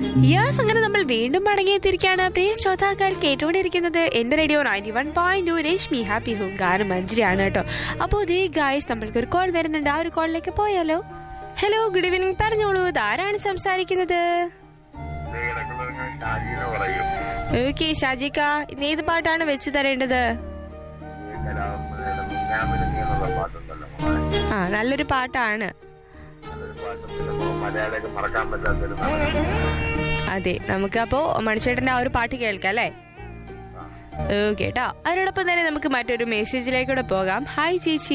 Yes അങ്ങനെ നമ്മൾ വീണ്ടും മടങ്ങിയെത്തിയിരിക്കുകയാണ് പ്രിയ ശ്രോതാക്കൾ കേട്ടുകൊണ്ടിരിക്കുന്നത് എന്റെ radio ninety one point two Rashmi happy home ഗാനം മഞ്ജരിയാണ് കേട്ടോ അപ്പോൾ ദേ ഗായ്സ് നമ്മൾക്ക് ഒരു കോൾ വരുന്നുണ്ട് ആ ഒരു കോളിലേക്ക് പോയാലോ ഹലോ ഗുഡ് ഈവനിങ് പറഞ്ഞോളൂ ഇതാരാണ് സംസാരിക്കുന്നത് ഷാജിന്ന് പറയും ഓക്കെ ഷാജിക്ക ഇന്ന് ഏത് പാട്ടാണ് വെച്ച് തരേണ്ടത് ഈ കലാമയുടെ മിന്നാമിനുങ്ങി എന്നുള്ള പാട്ടുണ്ടല്ലോ മോളെ. ആ നല്ലൊരു പാട്ടാണ് അതൊരു പാട്ട് പിന്നെ നമുക്ക് മലയാളിയൊക്കെ മറക്കാൻ പറ്റാത്തൊരു നടൻ. അതെ നമുക്ക് അപ്പോ മണിച്ചേട്ടന്റെ ആ ഒരു പാട്ട് കേൾക്കാം അല്ലേ ഓക്കെ കേട്ടോ അതിനോടൊപ്പം തന്നെ നമുക്ക് മറ്റൊരു മെസ്സേജിലേക്കൂടെ പോകാം ഹായ് ചേച്ചി